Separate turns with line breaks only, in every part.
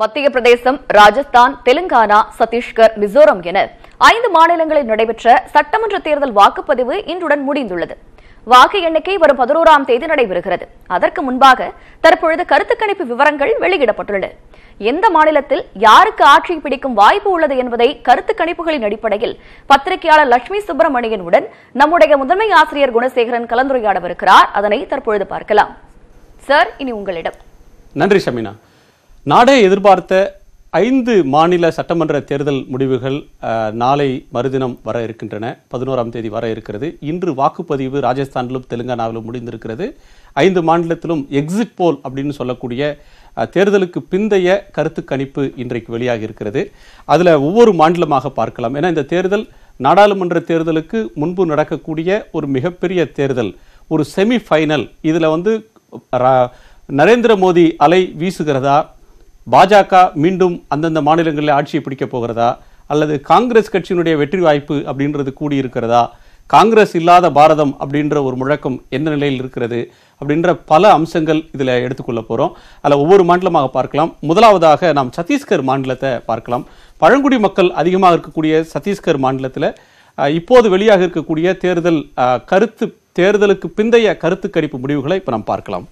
மத்திய பிரதேசம் ராஜஸ்தான் தெலுங்கானா சத்தீஸ்கர் மிசோரம் என ஐந்து மாநிலங்களில் நடைபெற்ற சட்டமன்ற தேர்தல் வாக்குப்பதிவு இன்றுடன் முடிந்துள்ளது வாக்கு எண்ணிக்கை வரும் பதினோராம் தேதி நடைபெறுகிறது அதற்கு முன்பாக தற்பொழுது கருத்து கணிப்பு விவரங்கள் வெளியிடப்பட்டுள்ளன எந்த மாநிலத்தில் யாருக்கு ஆட்சி பிடிக்கும் வாய்ப்பு உள்ளது என்பதை கருத்து கணிப்புகளின் அடிப்படையில் பத்திரிகையாளர் லட்சுமி சுப்பிரமணியனுடன் நம்முடைய முதன்மை ஆசிரியர் குணசேகரன் கலந்துரையாடவிருக்கிறார் அதனை தற்பொழுது பார்க்கலாம் சார் இனி உங்களிடம்
நன்றி ஷமினா நாடே எதிர்பார்த்த ஐந்து மாநில சட்டமன்ற தேர்தல் முடிவுகள் அஹ், நாளை மறுதினம் வர இருக்கின்றன பதினோராம் தேதி வர இருக்கிறது இன்று வாக்குப்பதிவு ராஜஸ்தானிலும் தெலுங்கானாவிலும் முடிந்திருக்கிறது ஐந்து மாநிலத்திலும் எக்ஸிட் போல் அப்படின்னு சொல்லக்கூடிய அஹ், தேர்தலுக்கு பிந்தைய கருத்து கணிப்பு இன்றைக்கு வெளியாகி இருக்கிறது அதில் ஒவ்வொரு மாநிலமாக பார்க்கலாம் ஏன்னா இந்த தேர்தல் நாடாளுமன்ற தேர்தலுக்கு முன்பு நடக்கக்கூடிய ஒரு மிகப்பெரிய தேர்தல் ஒரு செமி ஃபைனல் இதில் வந்து ரா- நரேந்திர மோடி அலை வீசுகிறதா பாஜக மீண்டும் அந்தந்த மாநிலங்களில் ஆட்சியை பிடிக்கப் போகிறதா அல்லது காங்கிரஸ் கட்சியினுடைய வெற்றி வாய்ப்பு அப்படின்றது கூடியிருக்கிறதா காங்கிரஸ் இல்லாத பாரதம் அப்படின்ற ஒரு முழக்கம் எந்த நிலையில் இருக்கிறது அப்படின்ற பல அம்சங்கள் இதில் எடுத்துக்கொள்ள போகிறோம் அதில் ஒவ்வொரு மாநிலமாக பார்க்கலாம் முதலாவதாக நாம் சத்தீஸ்கர் மாநிலத்தை பார்க்கலாம் பழங்குடி மக்கள் அதிகமாக இருக்கக்கூடிய சத்தீஸ்கர் மாநிலத்தில் அஹ், இப்போது வெளியாக இருக்கக்கூடிய தேர்தல் அஹ், கருத்து தேர்தலுக்கு பிந்தைய கருத்து கணிப்பு முடிவுகளை இப்போ நாம் பார்க்கலாம்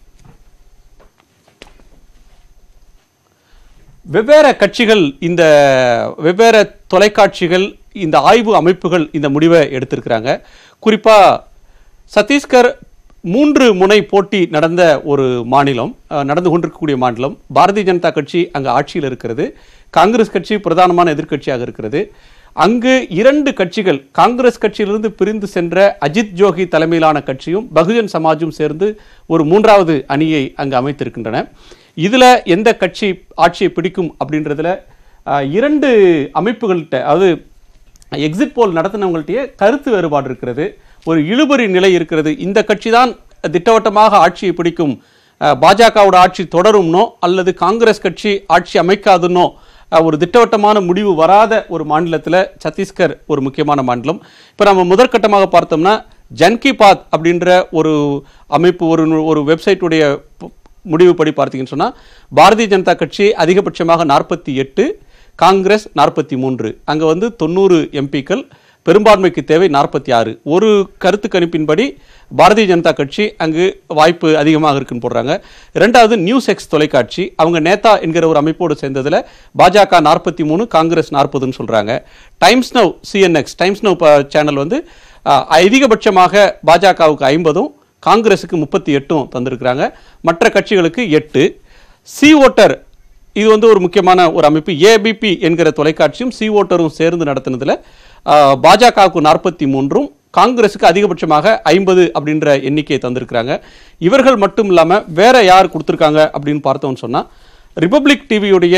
வெவ்வேறு கட்சிகள் இந்த வெவ்வேறு தொலைக்காட்சிகள் இந்த ஆய்வு அமைப்புகள் இந்த முடிவை எடுத்திருக்கிறாங்க குறிப்பா சத்தீஸ்கர் மூன்று முனை போட்டி நடந்த ஒரு மாநிலம் அஹ், நடந்து கொண்டிருக்கக்கூடிய மாநிலம் பாரதிய ஜனதா கட்சி அங்கு ஆட்சியில் இருக்கிறது காங்கிரஸ் கட்சி பிரதானமான எதிர்க்கட்சியாக இருக்கிறது அங்கு இரண்டு கட்சிகள் காங்கிரஸ் கட்சியிலிருந்து பிரிந்து சென்ற அஜித் ஜோகி தலைமையிலான கட்சியும் பகுஜன் சமாஜும் சேர்ந்து ஒரு மூன்றாவது அணியை அங்கு அமைத்திருக்கின்றன இதுல எந்த கட்சி ஆட்சியை பிடிக்கும் அப்படின்றதுல அஹ், இரண்டு அமைப்புகள்கிட்ட அதாவது எக்ஸிட் போல் நடத்தினவங்கள்ட்டயே கருத்து வேறுபாடு இருக்கிறது ஒரு இழுபறி நிலை இருக்கிறது இந்த கட்சி தான் திட்டவட்டமாக ஆட்சியை பிடிக்கும் அஹ், பாஜகவோட ஆட்சி தொடரும்னோ அல்லது காங்கிரஸ் கட்சி ஆட்சி அமைக்காதுன்னோ அஹ், ஒரு திட்டவட்டமான முடிவு வராத ஒரு மாநிலத்தில் சத்தீஸ்கர் ஒரு முக்கியமான மாநிலம் இப்போ நம்ம முதற்கட்டமாக பார்த்தோம்னா ஜன்கி பாத் அப்படின்ற ஒரு அமைப்பு ஒரு ஒரு வெப்சைட்டுடைய முடிவுப்படி பார்த்தீங்கன்னு சொன்னால் பாரதிய ஜனதா கட்சி அதிகபட்சமாக நாற்பத்தி எட்டு காங்கிரஸ் நாற்பத்தி மூன்று அங்கே வந்து தொண்ணூறு எம்பிக்கள் பெரும்பான்மைக்கு தேவை நாற்பத்தி ஆறு ஒரு கருத்து கணிப்பின்படி பாரதிய ஜனதா கட்சி அங்கு வாய்ப்பு அதிகமாக இருக்குன்னு போடுறாங்க இரண்டாவது நியூஸ் எக்ஸ் தொலைக்காட்சி அவங்க நேதா என்கிற ஒரு அமைப்போடு சேர்ந்ததில் பாஜக நாற்பத்தி மூணு காங்கிரஸ் நாற்பதுன்னு சொல்கிறாங்க Times Now CNX Times Now channel வந்து அஹ், அதிகபட்சமாக பாஜகவுக்கு ஐம்பதும் காங்கிரஸுக்கு முப்பத்தி எட்டும் தந்திருக்கிறாங்க மற்ற கட்சிகளுக்கு எட்டு சி ஓட்டர் இது வந்து ஒரு முக்கியமான ஒரு அமைப்பு ஏபிபி என்கிற தொலைக்காட்சியும் சி ஓட்டரும் சேர்ந்து நடத்தினதுல ஆஹ், பாஜகவுக்கு நாற்பத்தி மூன்றும் காங்கிரஸுக்கு அதிகபட்சமாக ஐம்பது அப்படின்ற எண்ணிக்கையை தந்திருக்கிறாங்க இவர்கள் மட்டும் இல்லாமல் வேற யார் கொடுத்துருக்காங்க அப்படின்னு பார்த்தோம்னு சொன்னா ரிபப்ளிக் டிவியுடைய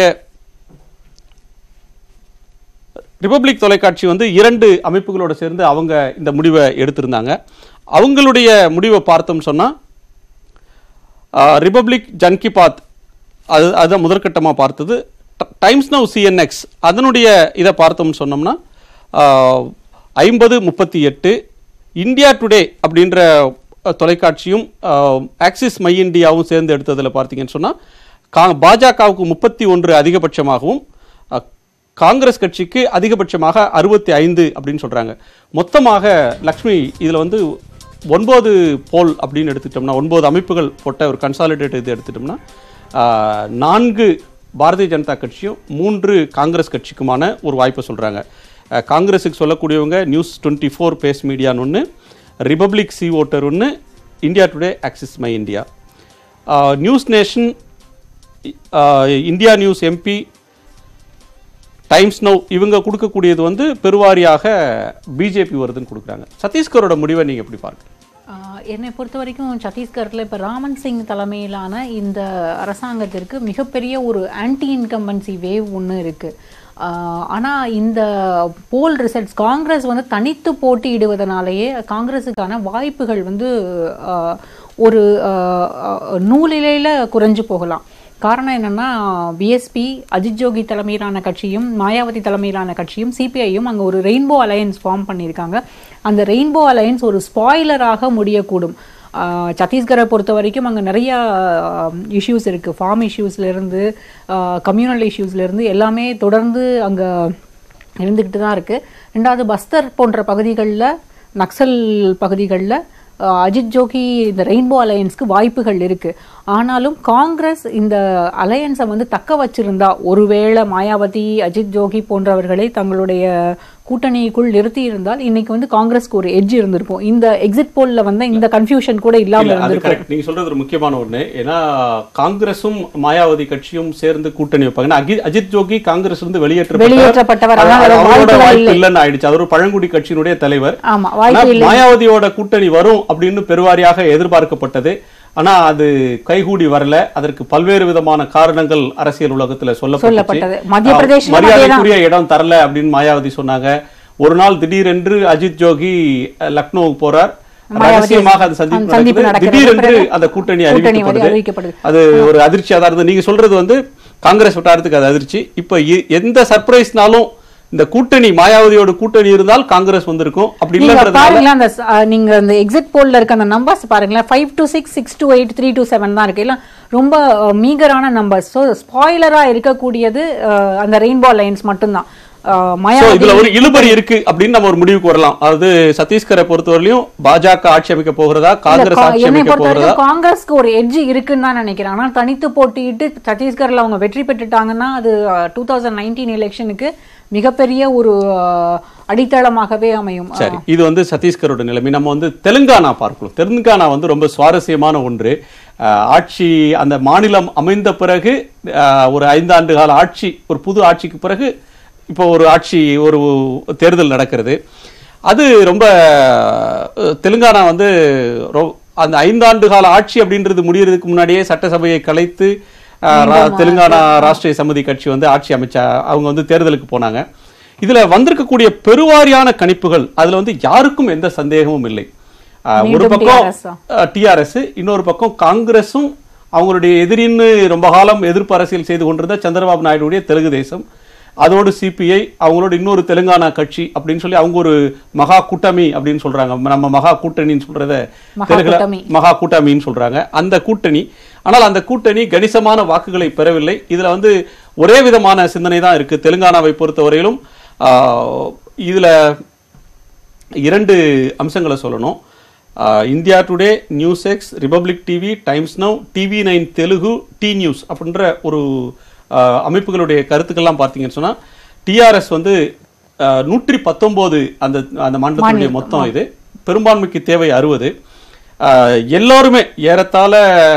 ரிபப்ளிக் தொலைக்காட்சி வந்து இரண்டு அமைப்புகளோட சேர்ந்து அவங்க இந்த முடிவை எடுத்திருந்தாங்க அவங்களுடைய முடிவை பார்த்தோம் சொன்னா ஆஹ், ரிபப்ளிக் ஜன்கி பாத் அது அதுதான் முதற்கட்டமாக பார்த்தது ட- டைம்ஸ் நவ் சிஎன்எக்ஸ் அதனுடைய இதை பார்த்தோம்னு சொன்னோம்னா ஐம்பது முப்பத்தி எட்டு இந்தியா டுடே அப்படின்ற அஹ், தொலைக்காட்சியும் ஆஹ், ஆக்சிஸ் மை இந்தியாவும் சேர்ந்து எடுத்ததில் பார்த்தீங்கன்னு சொன்னால் கா பாஜகவுக்கு முப்பத்தி ஒன்று அதிகபட்சமாகவும் அஹ், காங்கிரஸ் கட்சிக்கு அதிகபட்சமாக அறுபத்தி ஐந்து அப்படின்னு சொல்கிறாங்க மொத்தமாக லக்ஷ்மி இதில் வந்து ஒன்பது போல் அப்படின்னு எடுத்துட்டோம்னா ஒன்பது அமைப்புகள் போட்ட ஒரு கன்சாலிடேட் இது எடுத்துட்டோம்னா ஆஹ், நான்கு பாரதிய ஜனதா கட்சியும் மூன்று காங்கிரஸ் கட்சிக்குமான ஒரு வாய்ப்பை சொல்கிறாங்க காங்கிரஸுக்கு சொல்லக்கூடியவங்க நியூஸ் டுவெண்ட்டி ஃபோர் பேஸ் மீடியான்னு ஒன்று ரிபப்ளிக் சி ஓட்டர் ஒன்று India Today Axis My India News Nation India News MP Times Now இவங்க கொடுக்கக்கூடியது வந்து பெருவாரியாக பிஜேபி வருதுன்னு கொடுக்குறாங்க சத்தீஸ்கரோட முடிவை நீங்கள் எப்படி பார்க்குறீங்க
ஆஹ் என்னை பொறுத்த வரைக்கும் சத்தீஸ்கரில் இப்போ ராமன் சிங் தலைமையிலான இந்த அரசாங்கத்திற்கு மிகப்பெரிய ஒரு ஆன்டி இன்கம்பன்சி வேவ் ஒன்று இருக்குது ஆனால் இந்த போல் ரிசல்ட்ஸ் காங்கிரஸ் வந்து தனித்து போட்டியிடுவதனாலேயே காங்கிரஸுக்கான வாய்ப்புகள் வந்து ஆஹ் ஒரு ஆஹ் நூலிலையில் குறைஞ்சு போகலாம் காரணம் என்னன்னா பிஎஸ்பி அஜித் ஜோகி தலைமையிலான கட்சியும் மாயாவதி தலைமையிலான கட்சியும் சிபிஐயும் அங்கே ஒரு ரெயின்போ அலையன்ஸ் ஃபார்ம் பண்ணியிருக்காங்க அந்த ரெயின்போ அலையன்ஸ் ஒரு ஸ்பாய்லராக முடியக்கூடும் ஆஹ் சத்தீஸ்கரை பொறுத்த வரைக்கும் அங்கே நிறைய இஷ்யூஸ் இருக்குது ஃபார்ம் இஷ்யூஸ்லேருந்து கம்யூனல் இஷ்யூஸ்லேருந்து எல்லாமே தொடர்ந்து அங்கே இருந்துக்கிட்டு தான் இருக்குது ரெண்டாவது பஸ்தர் போன்ற பகுதிகளில் நக்சல் பகுதிகளில் அஜித் ஜோகி இந்த ரெயின்போ அலையன்ஸ்க்கு வாய்ப்புகள் இருக்கு ஆனாலும் காங்கிரஸ் இந்த அலையன்ஸை வந்து தக்க வச்சிருந்தா ஒருவேளை மாயாவதி அஜித் ஜோகி போன்றவர்களை தங்களுடைய கூட்டணிக்குள் நிறுத்தி இருந்தால் இன்னைக்கு வந்து காங்கிரஸ்க்கு ஒரு எட்ஜ் இருந்திருக்கும் இந்த எக்ஸிட் போல்ல வந்து இந்த கன்ஃபியூஷன் கூட இல்லாம
இல்ல, அது
இருந்திருக்கும்
கரெக்ட் நீங்க சொல்றது ஒரு முக்கியமான ஒண்ணு ஏன்னா காங்கிரஸும் மாயாவதி கட்சியும் சேர்ந்து கூட்டணி வைப்பாங்க ஏன்னா அகி- அஜித் ஜோகி காங்கிரஸ் இருந்து வெளியேற்றப்பட்டவர்.
வெளியேற்றப்பட்டவர்.
அது-
அதனால
அது அவரோட
வாய்ப்புகள்
வாய்ப்பு
இல்லை.
இல்லைன்னு ஆயிடுச்சு அவர் ஒரு பழங்குடி கட்சியினுடைய தலைவர்
ஆமா
ஆனா
வாய்ப்பு இல்லை
மாயாவதியோட கூட்டணி வரும் அப்படின்னு பெருவாரியாக எதிர்பார்க்கப்பட்டது ஆனா அது கைகூடி வரல அதற்கு பல்வேறு விதமான காரணங்கள் அரசியல் உலகத்துல சொல்லப்பட்டது
சொல்லப்பட்டது. மத்திய பிரதேஷ்ல
மரியாதைக்குரிய இடம் தரல அப்படின்னு மாயாவதி சொன்னாங்க ஒரு நாள் திடீரென்று அஜித் ஜோகி அஹ், லக்னோவுக்கு போறார்
மாயாவதி
ரகசியமாக அந்த
அந்த
சந்திப்பு
சந்திப்பு
நடக்குது.
நடக்கிறது.
திடீரென்று
பிறகு
அந்த கூட்டணி
கூட்டணி வந்து
அறிவிக்கப்படுது
அறிவிக்கப்படுது.
அது ஒரு அதிர்ச்சியா தான் இருந்தது நீங்க சொல்றது வந்து காங்கிரஸ் வட்டாரத்துக்கு அது அதிர்ச்சி இப்ப இ- எந்த சர்ப்ரைஸ்னாலும் இந்த கூட்டணி மாயாவதியோட கூட்டணி இருந்தால் காங்கிரஸ் வந்திருக்கும் அப்படி
நீங்க
இல்லன்றதுனால
பாருங்களேன் அந்த ச- அஹ் நீங்க அந்த எக்ஸிட் போல்ல இருக்க அந்த நம்பர்ஸ் பாருங்களேன் five to six six to eight three to seven தான் இருக்கு எல்லாம் ரொம்ப மீகரான நம்பர்ஸ் ஸோ ஸ்பாய்லரா இருக்கக்கூடியது அஹ், அந்த ரெயின்போ லைன்ஸ் மட்டும்தான் அஹ்,
சோ
மாயாவதி
இதுல ஒரு இழுபறி இருக்கு அப்படின்னு நம்ம ஒரு முடிவுக்கு வரலாம் அதாவது சத்தீஸ்கரை பொறுத்தவரையிலும் பாஜக ஆட்சி அமைக்க போகிறதா காங்கிரஸ்
இல்ல,
ஆட்சி
என்னை
அமைக்க
பொறுத்த
போகிறதா
வரைக்கும் காங்கிரஸ்க்கு ஒரு எட்ஜ் இருக்குன்னு தான் நினைக்கிறேன் ஆனா தனித்து போட்டியிட்டு சத்தீஸ்கர்ல அவங்க வெற்றி பெற்றுட்டாங்கன்னா அது டூ தௌசண்ட் நைன்டீன் எலெக்ஷனுக்கு மிகப்பெரிய ஒரு அஹ், அடித்தளமாகவே அமையும்
சரி இது வந்து சத்தீஸ்கரோட நிலைமை நம்ம வந்து தெலுங்கானா பார்க்கணும் தெலுங்கானா வந்து ரொம்ப சுவாரஸ்யமான ஒன்று அஹ், ஆட்சி அந்த மாநிலம் அமைந்த பிறகு அஹ், ஒரு ஐந்தாண்டு கால ஆட்சி ஒரு புது ஆட்சிக்கு பிறகு இப்போ ஒரு ஆட்சி ஒரு தேர்தல் நடக்கிறது அது ரொம்ப அஹ், தெலுங்கானா வந்து ரொ- அந்த ஐந்தாண்டு கால ஆட்சி அப்படின்றது முடியறதுக்கு முன்னாடியே சட்டசபையை கலைத்து அஹ், ரா- தெலுங்கானா ராஷ்டிரிய சமிதி கட்சி வந்து ஆட்சி அமைச்சா அவங்க வந்து தேர்தலுக்கு போனாங்க இதுல வந்திருக்கக்கூடிய பெருவாரியான கணிப்புகள் அதுல வந்து யாருக்கும் எந்த சந்தேகமும் இல்லை அஹ், ஒரு
மீண்டும்
பக்கம்
TRS -ஆ?
டிஆர்எஸ் இன்னொரு பக்கம் காங்கிரஸும் அவங்களுடைய எதிரின்னு ரொம்ப காலம் எதிர்ப்பு அரசியல் செய்து கொண்டிருந்த சந்திரபாபு நாயுடுடைய தெலுங்கு தேசம் அதோடு சிபிஐ அவங்களோட இன்னொரு தெலுங்கானா கட்சி அப்படின்னு சொல்லி அவங்க ஒரு மகா கூட்டணி அப்படின்னு சொல்றாங்க நம்ம மகா கூட்டணின்னு சொல்றத
மகா
தெலுங்குல
கூட்டணி.
மகா கூட்டணின்னு சொல்றாங்க அந்த கூட்டணி ஆனால் அந்த கூட்டணி கணிசமான வாக்குகளை பெறவில்லை இதுல வந்து ஒரே விதமான சிந்தனை தான் இருக்கு தெலுங்கானாவை பொறுத்தவரையிலும் ஆஹ், இதுல இரண்டு அம்சங்களை சொல்லணும் ஆஹ், India Today News X Republic TV Times Now TV nine Telugu T News அப்படின்ற ஒரு ஆஹ், அமைப்புகளுடைய கருத்துக்கள்லாம் பார்த்தீங்கன்னு சொன்னா டிஆர்எஸ் வந்து ஆஹ், நூற்றி பத்தொன்பது அந்த அந்த மண்டலத்துடைய மொத்தம் இது பெரும்பான்மைக்கு தேவை அறுபது எல்லாருமே ஏறத்தாழ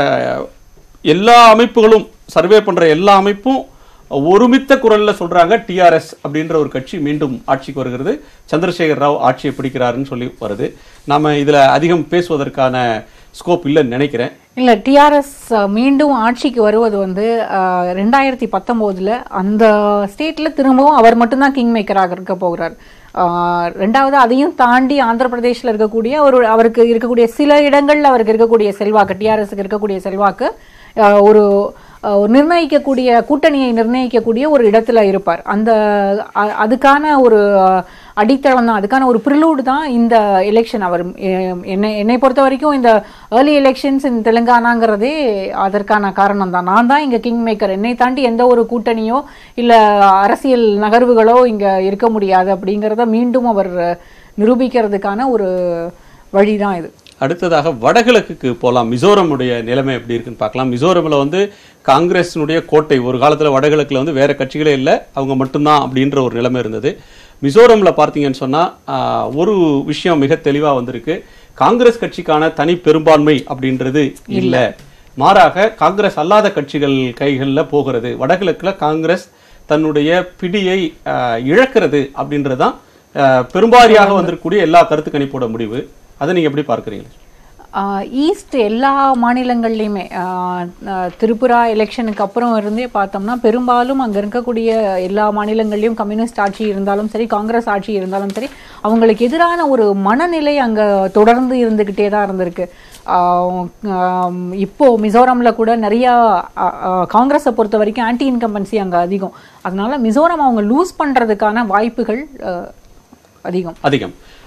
எல்லா அமைப்புகளும் சர்வே பண்ற எல்லா அமைப்பும் ஒருமித்த குரல்ல சொல்றாங்க டிஆர்எஸ் அப்படின்ற ஒரு கட்சி மீண்டும் ஆட்சிக்கு வருகிறது சந்திரசேகர் ராவ் ஆட்சியை பிடிக்கிறாருன்னு சொல்லி வருது நாம இதுல அதிகம் பேசுவதற்கான ஸ்கோப் இல்லைன்னு நினைக்கிறேன்
இல்ல டிஆர்எஸ் மீண்டும் ஆட்சிக்கு வருவது வந்து அஹ், ரெண்டாயிரத்தி பத்தொம்போதுல அந்த ஸ்டேட்ல திரும்பவும் அவர் மட்டும்தான் கிங் மேக்கராக இருக்க போகிறார் அஹ், ரெண்டாவது அதையும் தாண்டி ஆந்திர பிரதேஷ்ல இருக்கக்கூடிய ஒரு அவருக்கு இருக்கக்கூடிய சில இடங்கள்ல அவருக்கு இருக்கக்கூடிய செல்வாக்கு டிஆர்எஸ்க்கு இருக்கக்கூடிய செல்வாக்கு அஹ், ஒரு அஹ், ஒரு நிர்ணயிக்கக்கூடிய கூட்டணியை நிர்ணயிக்கக்கூடிய ஒரு இடத்துல இருப்பார் அந்த அ- அதுக்கான ஒரு அஹ், அடித்தளம் தான் அதுக்கான ஒரு ப்ரிலூடு தான் இந்த எலெக்ஷன் அவர் எ- என்னை என்னை பொறுத்த வரைக்கும் இந்த ஏர்லி எலெக்ஷன்ஸ் இன் தெலுங்கானாங்கிறதே அதற்கான காரணம் தான் நான் தான் இங்க கிங் மேக்கர் என்னை தாண்டி எந்த ஒரு கூட்டணியோ இல்ல அரசியல் நகர்வுகளோ இங்க இருக்க முடியாது அப்படிங்கிறத மீண்டும் அவர் நிரூபிக்கிறதுக்கான ஒரு வழிதான் இது
அடுத்ததாக வடகிழக்குக்கு போகலாம் மிசோரமுடைய நிலைமை எப்படி இருக்குன்னு பார்க்கலாம் மிசோரமில் வந்து காங்கிரஸினுடைய கோட்டை ஒரு காலத்தில் வடகிழக்குல வந்து வேற கட்சிகளே இல்லை அவங்க மட்டும்தான் அப்படின்ற ஒரு நிலைமை இருந்தது மிசோரமில் பார்த்தீங்கன்னு சொன்னால் ஒரு விஷயம் மிக தெளிவாக வந்திருக்கு காங்கிரஸ் கட்சிக்கான தனி பெரும்பான்மை அப்படின்றது இல்லை மாறாக காங்கிரஸ் அல்லாத கட்சிகள் கைகளில் போகிறது வடகிழக்குல காங்கிரஸ் தன்னுடைய பிடியை ஆஹ், இழக்கிறது அப்படின்றதுதான் ஆஹ், பெரும்பாரியாக வந்திருக்கக்கூடிய எல்லா கருத்து கணிப்போட முடிவு அதை நீங்க எப்படி பார்க்கறீங்க
ஈஸ்ட் எல்லா மாநிலங்கள்லையுமே ஆஹ், ஆஹ், திரிபுரா எலெக்ஷனுக்கு அப்புறம் இருந்தே பார்த்தோம்னா பெரும்பாலும் அங்கே இருக்கக்கூடிய எல்லா மாநிலங்கள்லையும் கம்யூனிஸ்ட் ஆட்சி இருந்தாலும் சரி காங்கிரஸ் ஆட்சி இருந்தாலும் சரி அவங்களுக்கு எதிரான ஒரு மனநிலை அங்கே தொடர்ந்து இருந்துக்கிட்டே தான் இருந்திருக்கு ஆஹ், ஆம், இப்போ மிசோரம்ல கூட நிறைய ஆஹ், ஆஹ், காங்கிரஸை பொறுத்த வரைக்கும் ஆன்டி இன்கம்பன்சி அங்கே அதிகம் அதனால மிசோரம் அவங்க லூஸ் பண்றதுக்கான வாய்ப்புகள் ஆஹ், அதிகம்
அதிகம்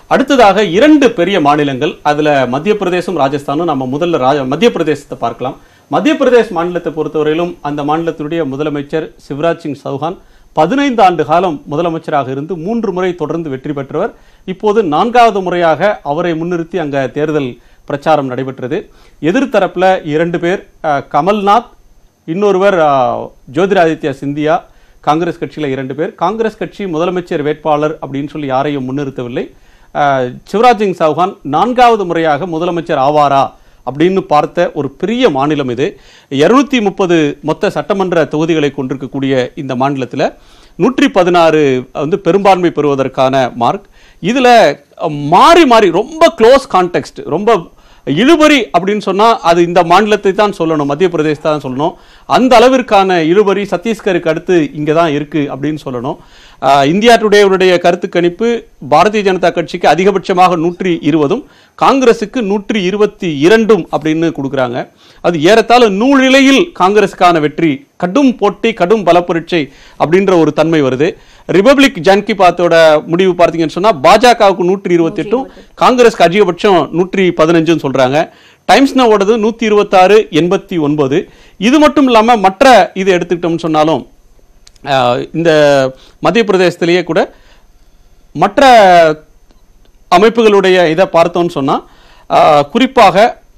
அடுத்ததாக இரண்டு பெரிய மாநிலங்கள் அதுல மத்திய பிரதேசம் ராஜஸ்தானும் நம்ம முதல்ல ராஜ மத்திய பிரதேசத்தை பார்க்கலாம் மத்திய பிரதேஷ் மாநிலத்தை பொறுத்தவரையிலும் அந்த மாநிலத்தினுடைய முதலமைச்சர் சிவராஜ் சிங் சௌஹான் பதினைந்து ஆண்டு காலம் முதலமைச்சராக இருந்து மூன்று முறை தொடர்ந்து வெற்றி பெற்றவர் இப்போது நான்காவது முறையாக அவரை முன்னிறுத்தி அங்க தேர்தல் பிரச்சாரம் நடைபெற்றது எதிர்த்தரப்புல இரண்டு பேர் அஹ், கமல்நாத் இன்னொருவர் அஹ், ஜோதிராதித்யா சிந்தியா காங்கிரஸ் கட்சியில இரண்டு பேர் காங்கிரஸ் கட்சி முதலமைச்சர் வேட்பாளர் அப்படின்னு சொல்லி யாரையும் முன்னிறுத்தவில்லை அஹ், சிவராஜ் சிங் சௌஹான் நான்காவது முறையாக முதலமைச்சர் ஆவாரா அப்படின்னு பார்த்த ஒரு பெரிய மாநிலம் இது இருநூத்தி முப்பது மொத்த சட்டமன்ற தொகுதிகளை கொண்டிருக்கக்கூடிய இந்த மாநிலத்தில் நூற்றி பதினாறு வந்து பெரும்பான்மை பெறுவதற்கான மார்க் இதுல அஹ், மாறி மாறி ரொம்ப க்ளோஸ் கான்டெக்ட் ரொம்ப இழுபறி அப்படின்னு சொன்னா அது இந்த மாநிலத்தை தான் சொல்லணும் மத்திய பிரதேசத்தை தான் சொல்லணும் அந்த அளவிற்கான இழுபறி சத்தீஸ்கருக்கு அடுத்து இங்க தான் இருக்கு அப்படின்னு சொல்லணும் ஆஹ் இந்தியா டுடேவுடைய கருத்து கணிப்பு பாரதிய ஜனதா கட்சிக்கு அதிகபட்சமாக நூற்றி இருபதும் காங்கிரசுக்கு நூற்றி இருபத்தி இரண்டும் அப்படின்னு கொடுக்குறாங்க அது ஏறத்தாழ நூலிலையில் காங்கிரஸுக்கான வெற்றி கடும் போட்டி கடும் பலப்பரீட்சை அப்படின்ற ஒரு தன்மை வருது ரிபப்ளிக் ஜான்கி பாத்தோட முடிவு பார்த்தீங்கன்னு சொன்னா பாஜகவுக்கு நூற்றி இருபத்தி எட்டும் காங்கிரஸ்க்கு அதிகபட்சம் நூற்றி பதினஞ்சுன்னு சொல்றாங்க டைம்ஸ் ஓடுது நூத்தி இருபத்தாறு எண்பத்தி ஒன்பது இது மட்டும் இல்லாம மற்ற இது எடுத்துக்கிட்டோம்னு சொன்னாலும் ஆஹ் இந்த மத்திய பிரதேசத்திலேயே கூட மற்ற அமைப்புகளுடைய இதை பார்த்தோம்னு சொன்னா ஆஹ் குறிப்பாக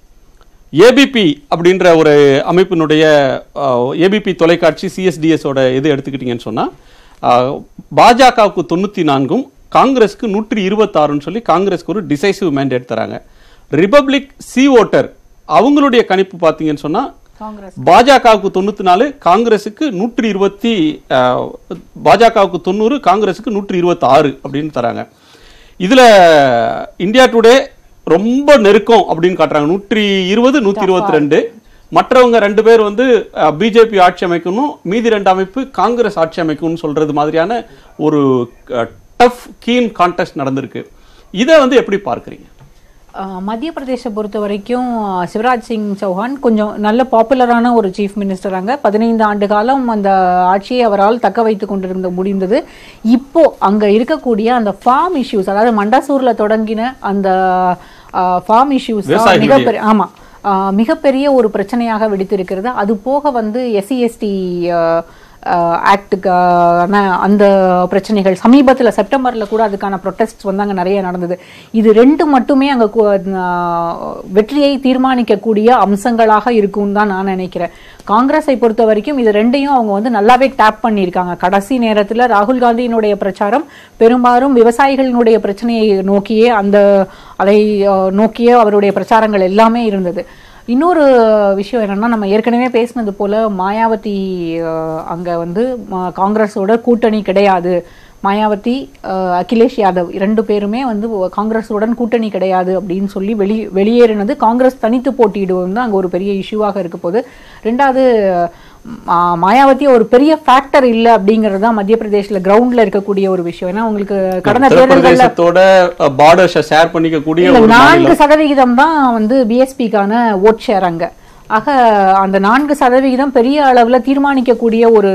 ஏபிபி அப்படின்ற ஒரு அமைப்பினுடைய ஏபிபி தொலைக்காட்சி சிஎஸ்டிஎஸ் ஓட இது எடுத்துக்கிட்டீங்கன்னு சொன்னா ஆஹ் பாஜகவுக்கு தொண்ணூத்தி நான்கும் காங்கிரஸ்க்கு நூற்றி இருபத்தாறுன்னு சொல்லி காங்கிரஸ்க்கு ஒரு டிசைசிவ் மேண்டேட் தராங்க ரிபப்ளிக் சி ஓட்டர் அவங்களுடைய கணிப்பு பார்த்தீங்கன்னு சொன்னா
காங்கிரஸ்
பாஜகவுக்கு தொண்ணூத்தி நாலு காங்கிரஸுக்கு நூற்றி இருபத்தி அஹ், பாஜகவுக்கு தொண்ணூறு காங்கிரஸுக்கு நூற்றி இருபத்தி ஆறு அப்படின்னு தராங்க இதுல இந்தியா டுடே ரொம்ப நெருக்கம் அப்படின்னு காட்டுறாங்க நூற்றி இருபது நூற்றி இருபத்தி ரெண்டு மற்றவங்க ரெண்டு பேர் வந்து பிஜேபி ஆட்சி அமைக்கணும் மீதி ரெண்டு அமைப்பு காங்கிரஸ் ஆட்சி அமைக்கணும்னு சொல்றது மாதிரியான ஒரு டஃப் கீன் கான்டெஸ்ட் நடந்திருக்கு இதை வந்து எப்படி பார்க்கறீங்க
ஆஹ் மத்திய பிரதேச பொறுத்த வரைக்கும் ஆஹ் சிவராஜ் சிங் சௌஹான் கொஞ்சம் நல்ல பாப்புலரான ஒரு சீஃப் மினிஸ்டராங்க பதினைந்து ஆண்டு காலம் அந்த ஆட்சியை அவரால் தக்க வைத்து கொண்டிருந்த முடிந்தது இப்போ அங்க இருக்கக்கூடிய அந்த ஃபார்ம் இஷ்யூஸ் அதாவது மண்டாசூர்ல தொடங்கின அந்த ஃபார்ம் இஷ்யூஸ்
விவசாயிகளுடைய-
மிகப்பெரிய ஆமா ஆஹ் மிகப்பெரிய ஒரு பிரச்சனையாக வெடித்திருக்கிறது அது போக வந்து எஸ்சி எஸ்டி ஆக்டுக்கான அந்த பிரச்சனைகள் சமீபத்தில் செப்டம்பரில் கூட அதுக்கான ப்ரொட்டஸ்ட் வந்து அங்கே நிறைய நடந்தது இது ரெண்டு மட்டுமே அங்கே வெற்றியை தீர்மானிக்கக்கூடிய அம்சங்களாக இருக்கும்னு தான் நான் நினைக்கிறேன் காங்கிரஸை பொறுத்த வரைக்கும் இது ரெண்டையும் அவங்க வந்து நல்லாவே டேப் பண்ணியிருக்காங்க கடைசி நேரத்தில் ராகுல் காந்தியினுடைய பிரச்சாரம் பெரும்பாலும் விவசாயிகளினுடைய பிரச்சனையை நோக்கியே அந்த அதை அஹ், நோக்கியே அவருடைய பிரச்சாரங்கள் எல்லாமே இருந்தது இன்னொரு விஷயம் என்னன்னா நம்ம ஏற்கனவே பேசினது போல மாயாவதி அஹ், அங்க வந்து ம- காங்கிரஸோட கூட்டணி கிடையாது மாயாவதி அஹ், அகிலேஷ் யாதவ் இரண்டு பேருமே வந்து காங்கிரஸுடன் கூட்டணி கிடையாது அப்படின்னு சொல்லி வெளி வெளியேறினது காங்கிரஸ் தனித்து போட்டியிடுவது தான் அங்க ஒரு பெரிய இஷ்யூவாக இருக்க போகுது ரெண்டாவது மா- மாயாவதி ஒரு பெரிய ஃபேக்டர் இல்ல அப்படிங்கிறது தான் மத்திய பிரதேஷ்ல கிரவுண்ட்ல இருக்கக்கூடிய ஒரு விஷயம் ஏன்னா உங்களுக்கு கடந்த தேர்தல்கள்ல
உத்தரப்பிரதேசத்தோட பார்டர்ஸை ஷேர் பண்ணிக்கக்கூடிய
இல்ல
ஒரு மாநிலம்
நான்கு சதவிகிதம் தான் வந்து பிஎஸ்பிக்கான ஓட் ஷேர் அங்க ஆக அந்த நான்கு சதவிகிதம் பெரிய அளவுல தீர்மானிக்கக்கூடிய ஒரு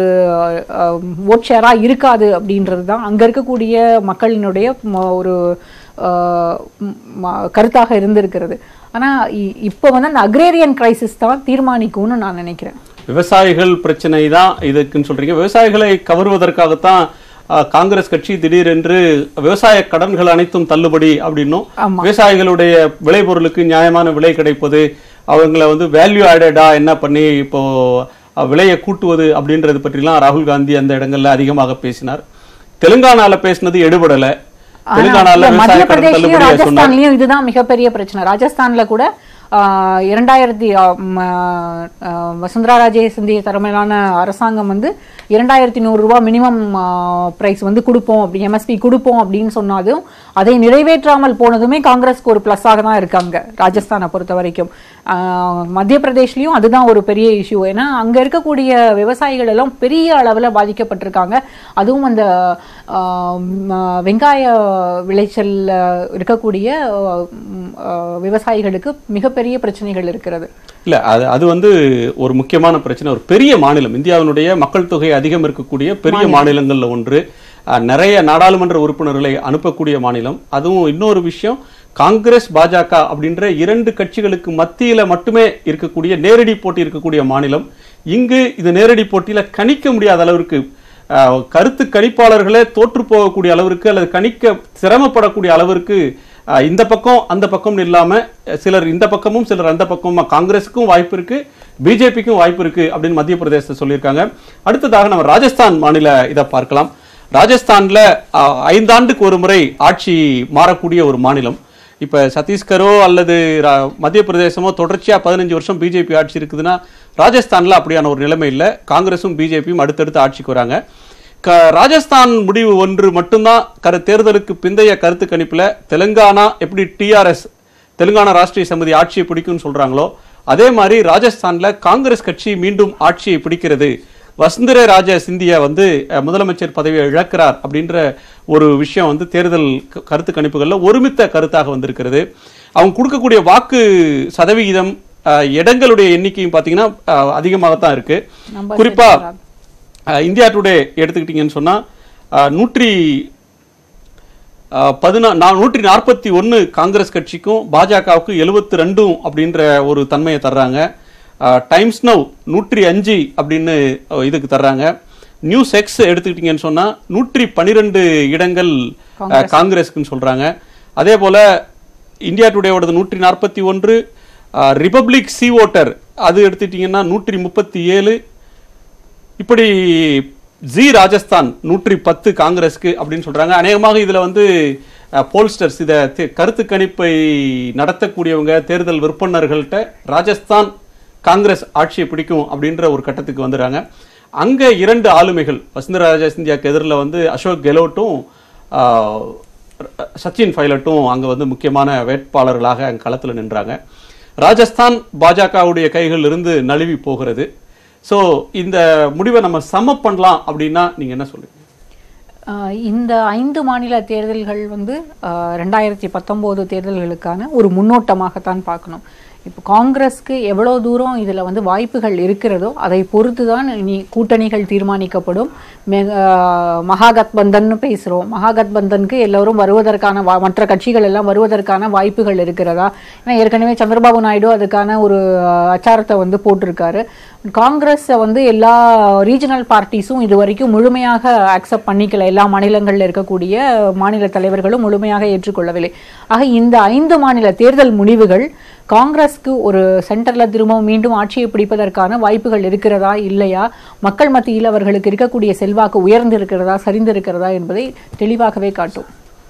ஓட் ஷேரா இருக்காது அப்படின்றது தான் அங்க இருக்கக்கூடிய மக்களினுடைய ம- ஒரு அஹ், ம், ம- கருத்தாக இருந்திருக்கிறது ஆனா இ- இப்போ வந்து அந்த அக்ரேரியன் கிரைசிஸ் தான் தீர்மானிக்கும்னு நான் நினைக்கிறேன்
விவசாயிகள் பிரச்சனை தான் இதுக்குன்னு சொல்றீங்க விவசாயிகளை கவருவதற்காகத்தான் அஹ், காங்கிரஸ் கட்சி திடீரென்று விவசாய கடன்கள் அனைத்தும் தள்ளுபடி அப்படின்னும்
ஆமா.
விவசாயிகளுடைய விளைபொருளுக்கு நியாயமான விலை கிடைப்பது அவங்கள வந்து வேல்யூ ஆடடா என்ன பண்ணி இப்போ அஹ், விலையை கூட்டுவது அப்படின்றது பற்றிலாம் ராகுல் காந்தி அந்த இடங்கள்ல அதிகமாக பேசினார் தெலுங்கானால பேசினது எடுபடல
ஆனா,
தெலுங்கானால
இல்ல, மத்திய
விவசாய கடன்
பிரதேஷ்லயும்
தள்ளுபடியா சொன்னார்
ராஜஸ்தான்லயும் இதுதான் மிகப்பெரிய பிரச்சனை ராஜஸ்தான்ல கூட ஆஹ், இரண்டாயிரத்தி ஆம், ஆஹ், வசுந்தரா ராஜே சிந்திய தலைமையிலான அரசாங்கம் வந்து இரண்டாயிரத்தி நூறு ரூபாய் மினிமம் பிரைஸ் வந்து கொடுப்போம் அப்படி எம்எஸ்பி கொடுப்போம் அப்படின்னு சொன்னாலும் அதை நிறைவேற்றாமல் போனதுமே காங்கிரஸ்க்கு ஒரு பிளஸ்ஸாக தான் இருக்காங்க ராஜஸ்தானை பொறுத்த வரைக்கும் ஆஹ், மத்திய பிரதேஷ்லயும் அதுதான் ஒரு பெரிய இஷ்யூ ஏன்னா அங்க இருக்கக்கூடிய விவசாயிகள் எல்லாம் பெரிய அளவுல பாதிக்கப்பட்டிருக்காங்க அதுவும் அந்த ஆஹ், ம- வெங்காய விளைச்சல்ல இருக்கக்கூடிய ஆஹ், ம், ஆஹ், விவசாயிகளுக்கு மிகப்பெரிய பிரச்சனைகள் இருக்கிறது
இல்ல அது அது வந்து ஒரு முக்கியமான பிரச்சனை ஒரு பெரிய மாநிலம் இந்தியாவினுடைய மக்கள் தொகை அதிகம் இருக்கக்கூடிய பெரிய மாநிலங்கள்ல ஒன்று அஹ், நிறைய நாடாளுமன்ற உறுப்பினர்களை அனுப்பக்கூடிய மாநிலம் அதுவும் இன்னொரு விஷயம் காங்கிரஸ் பாஜக அப்படின்ற இரண்டு கட்சிகளுக்கு மத்தியில மட்டுமே இருக்கக்கூடிய நேரடி போட்டி இருக்கக்கூடிய மாநிலம் இங்கு இந்த நேரடி போட்டியில கணிக்க முடியாத அளவிற்கு அஹ், கருத்து கணிப்பாளர்களே தோற்று போகக்கூடிய அளவிற்கு அல்லது கணிக்க சிரமப்படக்கூடிய அளவிற்கு அஹ், இந்த பக்கம் அந்த பக்கம் இல்லாம அஹ், சிலர் இந்த பக்கமும் சிலர் அந்த பக்கமும் காங்கிரஸுக்கும் வாய்ப்பு இருக்கு பிஜேபிக்கும் வாய்ப்பு இருக்கு அப்படின்னு மத்திய பிரதேசத்தை சொல்லியிருக்காங்க அடுத்ததாக நம்ம ராஜஸ்தான் மாநில இதை பார்க்கலாம் ராஜஸ்தான்ல அஹ், ஐந்தாண்டுக்கு ஒரு முறை ஆட்சி மாறக்கூடிய ஒரு மாநிலம் இப்ப சத்தீஸ்கரோ அல்லது ரா- மத்திய பிரதேசமோ தொடர்ச்சியா பதினஞ்சு வருஷம் பிஜேபி ஆட்சி இருக்குதுன்னா ராஜஸ்தான்ல அப்படியான ஒரு நிலைமை இல்ல காங்கிரஸும் பிஜேபியும் அடுத்தடுத்து ஆட்சிக்கு வராங்க க ராஜஸ்தான் முடிவு ஒன்று மட்டும்தான் கரு தேர்தலுக்கு பிந்தைய கருத்து கணிப்புல தெலுங்கானா எப்படி டிஆர்எஸ் தெலுங்கானா ராஷ்டிரிய சமிதி ஆட்சியை பிடிக்கும்னு சொல்றாங்களோ அதே மாதிரி ராஜஸ்தான்ல காங்கிரஸ் கட்சி மீண்டும் ஆட்சியை பிடிக்கிறது வசுந்தர ராஜ சிந்தியா வந்து அஹ், முதலமைச்சர் பதவியை இழக்கிறார் அப்படின்ற ஒரு விஷயம் வந்து தேர்தல் க- கருத்து கணிப்புகள்ல ஒருமித்த கருத்தாக வந்திருக்கிறது அவங்க கொடுக்கக்கூடிய வாக்கு சதவிகிதம் அஹ், இடங்களுடைய எண்ணிக்கையும் பார்த்தீங்கன்னா அஹ், அதிகமாகத்தான் இருக்கு
நம்ம
குறிப்பா அஹ், இந்தியா டுடே எடுத்துக்கிட்டீங்கன்னு சொன்னா அஹ், நூற்றி பதினா நான் நூற்றி நாற்பத்தி ஒன்று காங்கிரஸ் கட்சிக்கும் பாஜகவுக்கு எழுபத்தி ரெண்டும் அப்படின்ற ஒரு தன்மையை தர்றாங்க டைம்ஸ் நவ் நூற்றி அஞ்சு அப்படின்னு அஹ், இதுக்கு தர்றாங்க நியூஸ் எக்ஸ் எடுத்துக்கிட்டீங்கன்னு சொன்னா நூற்றி பன்னிரெண்டு இடங்கள் அஹ், காங்கிரஸ்க்குன்னு சொல்றாங்க அதே போல இந்தியா டுடேவோடது நூற்றி நாற்பத்தி ஒன்று ரிபப்ளிக் சி ஓட்டர் அது எடுத்துக்கிட்டீங்கன்னா நூற்றி முப்பத்தி ஏழு இப்படி ஜி ராஜஸ்தான் நூற்றி பத்து காங்கிரஸ்க்கு அப்படின்னு சொல்றாங்க அநேகமாக இதுல வந்து போல்ஸ்டர்ஸ் இத தே- கருத்து கணிப்பை நடத்தக்கூடியவங்க தேர்தல் விற்பனர்கள்ட்ட ராஜஸ்தான் காங்கிரஸ் ஆட்சியை பிடிக்கும் அப்படின்ற ஒரு கட்டத்துக்கு வந்துடுறாங்க அங்க இரண்டு ஆளுமைகள் வசுந்தரா ராஜா சிந்தியாக்கு எதிரில் வந்து அசோக் கெலோட்டும் ஆஹ், சச்சின் பைலட்டும் அங்க வந்து முக்கியமான வேட்பாளர்களாக அங்க களத்துல நின்றாங்க ராஜஸ்தான் பாஜகவுடைய கைகளில் இருந்து நழுவி போகிறது சோ இந்த முடிவை நம்ம சம பண்ணலாம் அப்படின்னா நீங்க என்ன சொல்லுங்க
ஆஹ் இந்த ஐந்து மாநில தேர்தல்கள் வந்து ஆஹ் ரெண்டாயிரத்தி பத்தொம்போது தேர்தல்களுக்கான ஒரு முன்னோட்டமாகத்தான் பார்க்கணும் இப்போ காங்கிரஸ்க்கு எவ்வளோ தூரம் இதில் வந்து வாய்ப்புகள் இருக்கிறதோ அதை பொறுத்து தான் இனி கூட்டணிகள் தீர்மானிக்கப்படும் மெக மகாகத்பந்தன்னு பேசுகிறோம் மகாகத்பந்தனுக்கு எல்லோரும் வருவதற்கான வா- மற்ற கட்சிகள் எல்லாம் வருவதற்கான வாய்ப்புகள் இருக்கிறதா ஏன்னா ஏற்கனவே சந்திரபாபு நாயுடு அதுக்கான ஒரு ஆஹ், அச்சாரத்தை வந்து போட்டிருக்காரு காங்கிரஸை வந்து எல்லா ரீஜனல் பார்ட்டிஸும் இது வரைக்கும் முழுமையாக அக்செப்ட் பண்ணிக்கல எல்லா மாநிலங்களில் இருக்கக்கூடிய மாநில தலைவர்களும் முழுமையாக ஏற்றுக்கொள்ளவில்லை ஆக இந்த ஐந்து மாநில தேர்தல் முடிவுகள் காங்கிரஸ்க்கு ஒரு சென்டர்ல திரும்பவும் மீண்டும் ஆட்சியை பிடிப்பதற்கான வாய்ப்புகள் இருக்கிறதா இல்லையா மக்கள் மத்தியில் அவர்களுக்கு இருக்கக்கூடிய செல்வாக்கு உயர்ந்து இருக்கிறதா சரிந்து இருக்கிறதா என்பதை தெளிவாகவே காட்டும்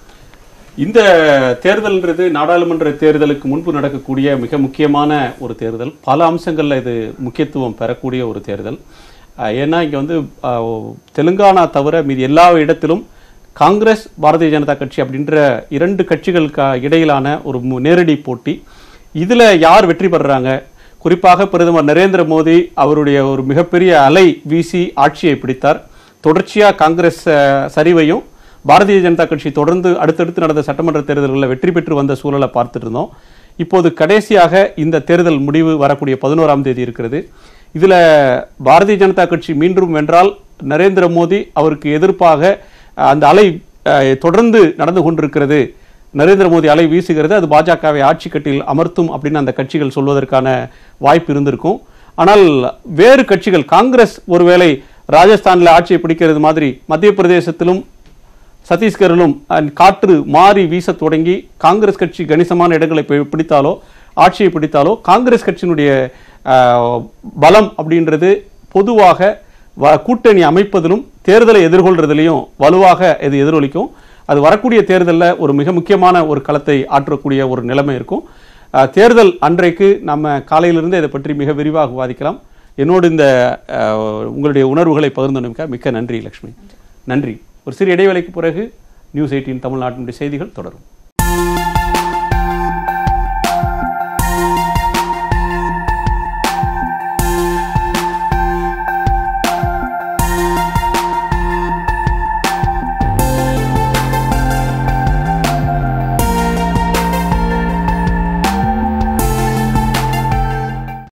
இந்த தேர்தல்ன்றது நாடாளுமன்ற தேர்தலுக்கு முன்பு நடக்கக்கூடிய மிக முக்கியமான ஒரு தேர்தல் பல அம்சங்கள்ல இது முக்கியத்துவம் பெறக்கூடிய ஒரு தேர்தல் அஹ் ஏன்னா இங்க வந்து அஹ், தெலுங்கானா தவிர மீதி எல்லா இடத்திலும் காங்கிரஸ் பாரதிய ஜனதா கட்சி அப்படின்ற இரண்டு கட்சிகளுக்கு இடையிலான ஒரு மு- நேரடி போட்டி இதுல யார் வெற்றி பெறுறாங்க குறிப்பாக பிரதமர் நரேந்திர மோடி அவருடைய ஒரு மிகப்பெரிய அலை வீசி ஆட்சியை பிடித்தார் தொடர்ச்சியா காங்கிரஸ் அஹ், சரிவையும் பாரதிய ஜனதா கட்சி தொடர்ந்து அடுத்தடுத்து நடந்த சட்டமன்ற தேர்தல்களில் வெற்றி பெற்று வந்த சூழலை பார்த்துட்டு இருந்தோம் இப்போது கடைசியாக இந்த தேர்தல் முடிவு வரக்கூடிய பதினோராம் தேதி இருக்கிறது இதுல பாரதிய ஜனதா கட்சி மீண்டும் வென்றால் நரேந்திர மோடி அவருக்கு எதிர்ப்பாக அஹ், அந்த அலை அஹ், தொடர்ந்து நடந்து கொண்டிருக்கிறது நரேந்திர மோடி அலை வீசுகிறது அது பாஜகவை ஆட்சி கட்டில் அமர்த்தும் அப்படின்னு அந்த கட்சிகள் சொல்வதற்கான வாய்ப்பு இருந்திருக்கும் ஆனால் வேறு கட்சிகள் காங்கிரஸ் ஒருவேளை ராஜஸ்தான்ல ஆட்சியை பிடிக்கிறது மாதிரி மத்திய பிரதேசத்திலும் சத்தீஸ்கரிலும் அஹ், காற்று மாறி வீசத் தொடங்கி காங்கிரஸ் கட்சி கணிசமான இடங்களை பி- பிடித்தாலோ ஆட்சியை பிடித்தாலோ காங்கிரஸ் கட்சியினுடைய அஹ், பலம் அப்படின்றது பொதுவாக வ- கூட்டணி அமைப்பதிலும் தேர்தலை எதிர்கொள்றதுலையும் வலுவாக இது எதிரொலிக்கும் அது வரக்கூடிய தேர்தலில் ஒரு மிக முக்கியமான ஒரு களத்தை ஆற்றக்கூடிய ஒரு நிலைமை இருக்கும் அஹ், தேர்தல் அன்றைக்கு நம்ம காலையிலிருந்து இதை பற்றி மிக விரிவாக விவாதிக்கலாம் என்னோடு இந்த அஹ், உங்களுடைய உணர்வுகளை பகிர்ந்து மிக்க நன்றி லக்ஷ்மி நன்றி ஒரு சிறிய இடைவேளைக்கு பிறகு நியூஸ் எயிட்டீன் தமிழ்நாட்டினுடைய செய்திகள் தொடரும்